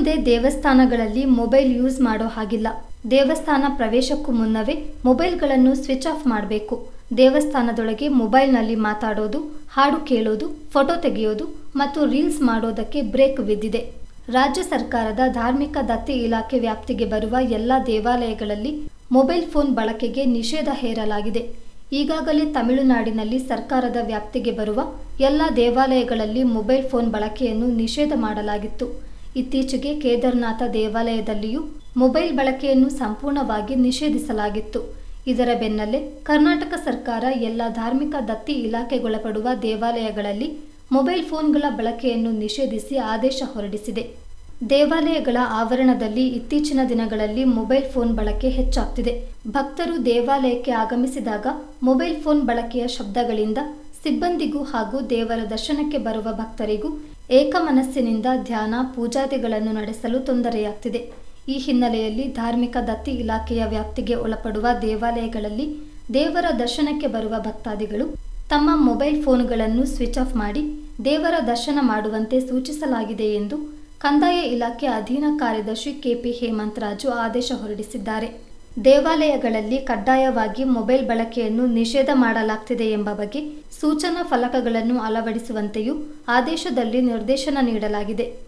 ಮುಂದೆ ದೇವಸ್ಥಾನಗಳಲ್ಲಿ mobile use ಮಾಡೋ ಹಾಗಿಲ್ಲ ದೇವಸ್ಥಾನ ಪ್ರವೇಶಕ್ಕೂ ಮುನ್ನವೇ ಮೊಬೈಲ್ಗಳನ್ನು ಸ್ವಿಚ್ ಆಫ್ ಮಾಡಬೇಕು ದೇವಸ್ಥಾನದೊಳಗೆ ಮೊಬೈಲ್ನಲ್ಲಿ ಮಾತಾಡೋದು ಹಾಡು ಕೇಳೋದು ಫೋಟೋ ತೆಗೆಯೋದು ಮತ್ತು ರೀಲ್ಸ್ ಮಾಡೋದಕ್ಕೆ ಬ್ರೇಕ್ ಬಿದ್ದಿದೆ ರಾಜ್ಯ ಸರ್ಕಾರದ ಧಾರ್ಮಿಕ ದತ್ತಿ ಇಲಾಖೆ ವ್ಯಾಪ್ತಿಗೆ ಬರುವ ಎಲ್ಲ ದೇವಾಲಯಗಳಲ್ಲಿ ಮೊಬೈಲ್ ಫೋನ್ ಬಳಕೆಗೆ ನಿಷೇಧ ಹೇರಲಾಗಿದೆ ಈಗಾಗಲೇ ತಮಿಳುನಾಡಿನಲ್ಲಿ ಸರ್ಕಾರದ ವ್ಯಾಪ್ತಿಗೆ ಬರುವ ಎಲ್ಲ ದೇವಾಲಯಗಳಲ್ಲಿ ಮೊಬೈಲ್ ಫೋನ್ ಬಳಕೆಯನ್ನು ನಿಷೇಧ ಮಾಡಲಾಗಿತ್ತು ಇತ್ತೀಚೆಗೆ ಕೇದಾರ್ನಾಥ ದೇವಾಲಯದಲ್ಲಿಯೂ ಮೊಬೈಲ್ ಬಳಕೆಯನ್ನು ಸಂಪೂರ್ಣವಾಗಿ ನಿಷೇಧಿಸಲಾಗಿತ್ತು ಇದರ ಬೆನ್ನಲ್ಲೇ ಕರ್ನಾಟಕ ಸರ್ಕಾರ ಎಲ್ಲ ಧಾರ್ಮಿಕ ದತ್ತಿ ಇಲಾಖೆಗೊಳಪಡುವ ದೇವಾಲಯಗಳಲ್ಲಿ ಮೊಬೈಲ್ ಫೋನ್ಗಳ ಬಳಕೆಯನ್ನು ನಿಷೇಧಿಸಿ ಆದೇಶ ಹೊರಡಿಸಿದೆ ದೇವಾಲಯಗಳ ಆವರಣದಲ್ಲಿ ಇತ್ತೀಚಿನ ದಿನಗಳಲ್ಲಿ ಮೊಬೈಲ್ ಫೋನ್ ಬಳಕೆ ಹೆಚ್ಚಾಗ್ತಿದೆ ಭಕ್ತರು ದೇವಾಲಯಕ್ಕೆ ಆಗಮಿಸಿದಾಗ ಮೊಬೈಲ್ ಫೋನ್ ಬಳಕೆಯ ಶಬ್ದಗಳಿಂದ ಸಿಬ್ಬಂದಿಗೂ ಹಾಗೂ ದೇವರ ದರ್ಶನಕ್ಕೆ ಬರುವ ಭಕ್ತರಿಗೂ ಏಕಮನಸ್ಸಿನಿಂದ ಧ್ಯಾನ ಪೂಜಾದಿಗಳನ್ನು ನಡೆಸಲು ತೊಂದರೆಯಾಗ್ತಿದೆ ಈ ಹಿನ್ನೆಲೆಯಲ್ಲಿ ಧಾರ್ಮಿಕ ದತ್ತಿ ಇಲಾಖೆಯ ವ್ಯಾಪ್ತಿಗೆ ಒಳಪಡುವ ದೇವಾಲಯಗಳಲ್ಲಿ ದೇವರ ದರ್ಶನಕ್ಕೆ ಬರುವ ಭಕ್ತಾದಿಗಳು ತಮ್ಮ ಮೊಬೈಲ್ ಫೋನ್ಗಳನ್ನು ಸ್ವಿಚ್ ಆಫ್ ಮಾಡಿ ದೇವರ ದರ್ಶನ ಮಾಡುವಂತೆ ಸೂಚಿಸಲಾಗಿದೆ ಎಂದು ಕಂದಾಯ ಇಲಾಖೆ ಅಧೀನ ಕಾರ್ಯದರ್ಶಿ ಕೆಪಿ ಹೇಮಂತ್ ರಾಜು ಆದೇಶ ಹೊರಡಿಸಿದ್ದಾರೆ ದೇವಾಲಯಗಳಲ್ಲಿ ಕಡ್ಡಾಯವಾಗಿ ಮೊಬೈಲ್ ಬಳಕೆಯನ್ನು ನಿಷೇಧ ಮಾಡಲಾಗ್ತಿದೆ ಎಂಬ ಬಗ್ಗೆ ಸೂಚನಾ ಫಲಕಗಳನ್ನು ಅಳವಡಿಸುವಂತೆಯೂ ಆದೇಶದಲ್ಲಿ ನಿರ್ದೇಶನ ನೀಡಲಾಗಿದೆ